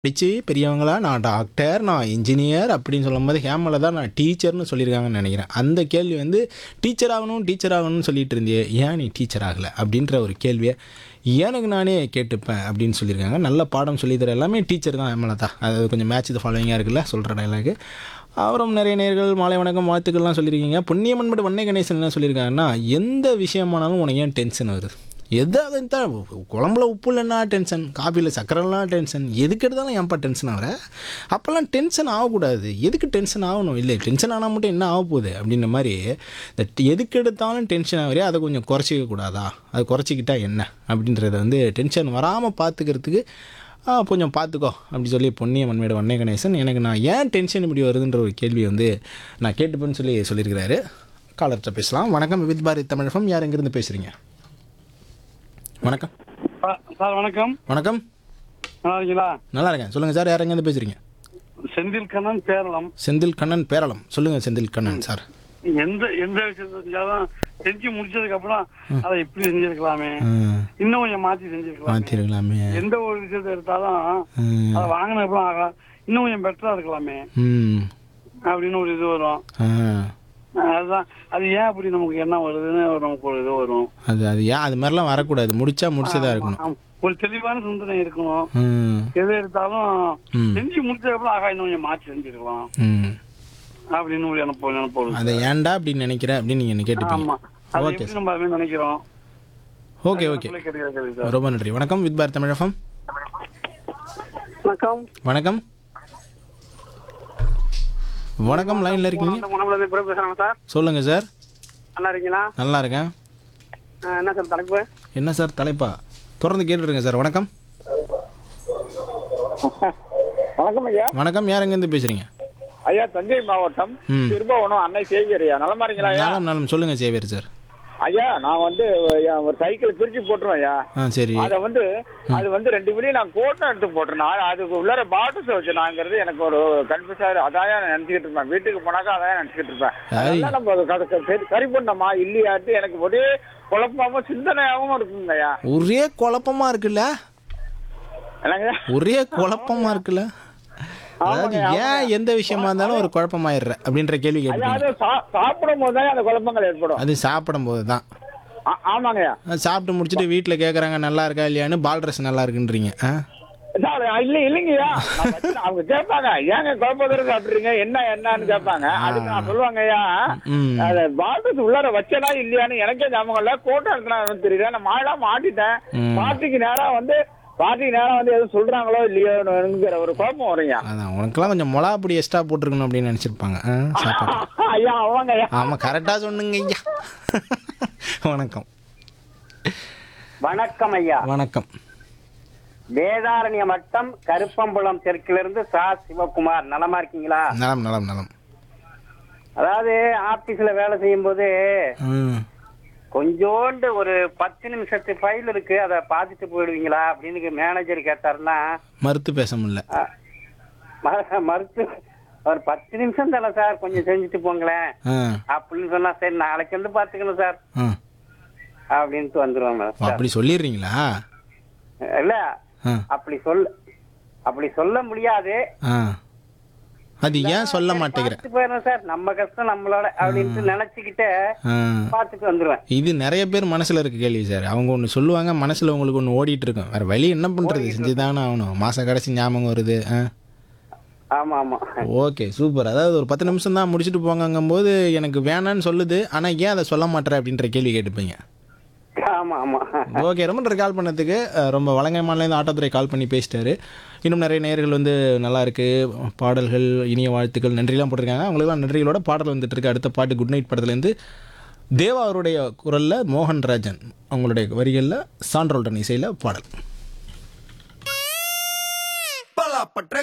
படித்து பெரியவங்களா நான் டாக்டர் நான் இன்ஜினியர் அப்படின்னு சொல்லும்போது ஹேமலதா நான் டீச்சர்னு சொல்லியிருக்காங்கன்னு நினைக்கிறேன் அந்த கேள்வி வந்து டீச்சர் ஆகணும் டீச்சர் ஆகணும்னு சொல்லிட்டு இருந்தியே ஏன் நீ டீச்சர் ஆகலை அப்படின்ற ஒரு கேள்வியை எனக்கு நானே கேட்டுப்பேன் அப்படின்னு சொல்லியிருக்காங்க நல்ல பாடம் சொல்லித்தர எல்லாமே டீச்சர் தான் ஹேமலதா அது கொஞ்சம் மேட்ச் இது ஃபாலோவிங்காக இருக்குல்ல சொல்கிற டைலாக்கு அப்புறம் நிறைய நேர்கள் மாலை வணக்கம் வாழ்த்துக்கள்லாம் சொல்லியிருக்கீங்க புண்ணியமன் மட்டும் வண்ணை கணேசன் என்ன சொல்லியிருக்காங்கன்னா எந்த விஷயமானாலும் உனக்கு ஏன் டென்ஷன் வருது எதாவது தான் குழம்புல உப்பு இல்லைன்னா டென்ஷன் காஃபியில் சக்கரைலாம் டென்ஷன் எதுக்கு எடுத்தாலும் ஏன்ப்பா டென்ஷன் ஆகிற அப்போல்லாம் டென்ஷன் ஆகக்கூடாது எதுக்கு டென்ஷன் ஆகணும் இல்லை டென்ஷன் ஆனால் மட்டும் என்ன ஆக போகுது அப்படின்ற மாதிரி இந்த ட- எதுக்கு எடுத்தாலும் டென்ஷன் ஆகிறே அதை கொஞ்சம் குறைச்சிக்க கூடாதா அது குறைச்சிக்கிட்டா என்ன அப்படின்றத வந்து டென்ஷன் வராமல் பார்த்துக்கிறதுக்கு ஆ, கொஞ்சம் பார்த்துக்கோ அப்படி சொல்லி பொன்னிய மண்மேடு வண்ணை கணேசன் எனக்கு நான் ஏன் டென்ஷன் இப்படி வருதுன்ற ஒரு கேள்வி வந்து நான் கேட்டுப்பேன்னு சொல்லி சொல்லியிருக்கிறாரு காலர்கிட்ட பேசலாம் வணக்கம் வித் பாரதி தமிழகம் யார் எங்கேருந்து பேசுகிறீங்க வணக்கம் ஆ, சார் வணக்கம் வணக்கம் நல்லா இருக்கீங்களா நல்லா இருக்கேன் சொல்லுங்கள் சார் யார் எங்கேருந்து பேசுகிறீங்க செந்தில் கண்ணன் பேரளம் செந்தில் கண்ணன் பேரளம் சொல்லுங்கள் செந்தில் கண்ணன் சார் எந்த எந்த விஷயத்தை செஞ்சாலும் செஞ்சு முடிச்சதுக்கு அப்புறம் அதை இப்படி செஞ்சிருக்கலாமே இன்னும் கொஞ்சம் மாத்தி செஞ்சிருக்கலாம் மாற்றிருக்கலாமே எந்த ஒரு விஷயத்தை எடுத்தாலும் ம். அதை வாங்கின அப்புறம் ஆகா, இன்னும் கொஞ்சம் பெட்டரா இருக்கலாமே ம் அப்படின்னு ஒரு இது வரும் ஆ அதுதான் அது ஏன் அப்படி நமக்கு என்ன வருதுன்னு ஒரு நமக்கு ஒரு இது வரும் அது அது ஏன் அது மாதிரிலாம் வரக்கூடாது முடிச்சா முடிச்சதா இருக்கணும் ஆம். ஒரு தெளிவான சிந்தனை இருக்கணும் ம் எது எடுத்தாலும் ம். செஞ்சு முடிச்சதுக்கு அப்புறம் ஆகா இன்னும் கொஞ்சம் மாற்றி செஞ்சிருக்கலாம் ம் அப்படின்னு ஒரு நினைப்போம் நினைப்போம் அதை ஏன்டா அப்படின்னு நினைக்கிற அப்படின்னு நீங்கள் கேட்டுப்பீங்க ஆமா அது ஓகே எப்படி நம்ம அதுமாதிரி நினைக்கிறோம் ஓகே ஓகே பிள்ளை கேட்கிற கேள்வி சார் ரொம்ப நன்றி வணக்கம் வித் பாரத் தமிழகம் வணக்கம் வணக்கம் வணக்கம் லைனில் இருக்கீங்க குணம்பலத்தை பிறகு பேசுறாங்க சார் சொல்லுங்கள் சார் நல்லா இருக்கீங்களா நல்லா இருக்கேன் ஆ, என்ன சார் தலைப்பு என்ன சார் தலைப்பா தொடர்ந்து கேட்டுருங்க சார் வணக்கம் வணக்கம் ஐயா வணக்கம் யார் எங்கேருந்து பேசுகிறீங்க ஐயா தஞ்சை மாவட்டம் ம் திரும்பவனம் அன்னை சேவியர் ஐயா நலமா இருக்கீங்களா ஐயா நலம் நலம் சொல்லுங்கள் சேவியர் சார் ஐயா நான் வந்து ஐயா, ஒரு சைக்கிள் பிரிச்சு போட்டுருவேன் ஐயா ஆ சரி அத வந்து அது வந்து ரெண்டு பேரையும் நான் கோட்டை எடுத்து போட்டுருந்தேன் அது- அதுக்கு உள்ளார பாட்டில்ஸ் வச்சு நாங்கிறது எனக்கு ஒரு கன்ஃபியூஸ் ஆயிரு அதான் நான் நினைச்சுக்கிட்டு இருப்பேன் வீட்டுக்கு போனாக்கா அதான் நினைச்சுக்கிட்டு இருப்பேன் ஐ. அதெல்லாம் நம்ம அது கத- சரி சரி பண்ணோமா இல்லையாட்டு எனக்கு ஒரே குழப்பமாவும் சிந்தனையாவும் இருக்குங்க ஐயா ஒரே குழப்பமா இருக்குல்ல என்னங்க ஒரே குழப்பமா இருக்குல்ல அதாவது ஏன் எந்த விஷயமா இருந்தாலும் ஒரு குழப்பமாயிடுற அப்படின்ற கேள்வி ஐயா கேட்பீங்க அது சா- சாப்பிடும் போது தான் அந்த குழப்பங்கள் ஏற்படும் அது சாப்பிடும் போது தான் ஆ- ஆமாங்க ஐயா சாப்பிட்டு முடிச்சுட்டு வீட்டில் கேட்குறாங்க நல்லா இருக்கா இல்லையான்னு பால் ட்ரெஸ் நல்லா இருக்குன்றீங்க ஆ சார் இல்ல இல்லைங்கய்யா நான் வச்சு- அவங்க கேட்பாங்க ஏங்க குழப்பத்தோட சாப்பிடுறீங்க என்ன என்னன்னு கேட்பாங்க அதுக்கு நான் சொல்லுவாங்க ஐயா ம் அத பாட்டுக்கு உள்ளார வச்சனா இல்லையான்னு எனக்கே ஞாபகம் இல்ல கோட்டை எடுக்கணும் தெரியல நான் மாடா மாட்டிட்டேன் ம். பார்ட்டிக்கு நேரா வந்து பார்ட்டிக்கு நேரா வந்து எதுவும் சொல்றாங்களோ இல்லையோங்கிற ஒரு குழப்பம் வருங்க அதான் உனக்கெல்லாம் கொஞ்சம் மிளகா பொடி எக்ஸ்ட்ரா போட்டிருக்கணும் அப்படின்னு நினச்சிருப்பாங்க ஆ சாப்பாடு ஐயா அவங்க ஐயா ஆமாம் கரெக்டாக சொன்னுங்க ஐயா வணக்கம் வணக்கம் ஐயா வணக்கம் வேதாரண்ய மட்டம் கருப்பம்புலம் தெற்கிலிருந்து சா சிவகுமார் நலமா இருக்கீங்களா நலம் நலம் நலம் அதாவது ஆபீஸ்ல வேலை செய்யும் போது ம் கொஞ்சோண்டு ஒரு பத்து நிமிஷத்து ஃபைல் இருக்கு அதை பார்த்துட்டு போயிடுவீங்களா அப்படின்னு மேனேஜர் கேட்டாருன்னா மறுத்து பேச முடியல ஆ, ம- மறுத்து ஒரு பத்து நிமிஷம் தானே சார் கொஞ்சம் செஞ்சுட்டு போங்களேன் ஆ அப்படின்னு சொன்னா சரி நாளைக்கு வந்து பாத்துக்கணும் சார் ஆ அப்படின்ட்டு வந்துருவாங்க ஓ, அப்படி சொல்லிடுறீங்களா இல்ல ஆ அப்படி சொல்ல அப்படி சொல்ல முடியாது ஆ அது ஏன் சொல்ல மாட்டேங்கிற பார்த்துட்டு போயிடுறேன் சார் நம்ம கஷ்டம் நம்மளோட அப்படின்ட்டு நினைச்சுக்கிட்டு ஆ பார்த்துட்டு வந்துருவேன் இது நிறைய பேர் மனசுல இருக்க கேள்வி சார் அவங்க ஒன்று சொல்லுவாங்க மனசுல உங்களுக்கு ஒன்று ஓடிட்டு இருக்கும் வேற வழி என்ன பண்றது செஞ்சுதானே ஆகணும் மாசம் கடைசி ஞாபகம் வருது ஆ ஆமா ஆமா ஓகே சூப்பர் அதாவது ஒரு பத்து நிமிஷம் தான் முடிச்சுட்டு போங்கங்கும்போது எனக்கு வேணான்னு சொல்லுது ஆனால் ஏன் அதை சொல்ல மாட்டேற அப்படின்ற கேள்வி கேட்டுப்பீங்க ஆமா ஆமா ஓகே ரொம்ப நன்றி கால் பண்ணதுக்கு அஹ், ரொம்ப வழங்கமாலேருந்து ஆட்டோத்துறை கால் பண்ணி பேசிட்டாரு இன்னும் நிறைய நேயர்கள் வந்து நல்லா இருக்கு பாடல்கள் இனிய வாழ்த்துக்கள் நன்றிலாம் போட்டிருக்காங்க அவங்களுக்குலாம் நன்றிகளோட பாடல் வந்துட்டு இருக்கு அடுத்த பாட்டு குட் நைட் படத்துலேருந்து தேவா அவருடைய குரலில் மோகன் ராஜன் அவங்களுடைய வரிகளில் சான்றோல்டன் இசையில் பாடல்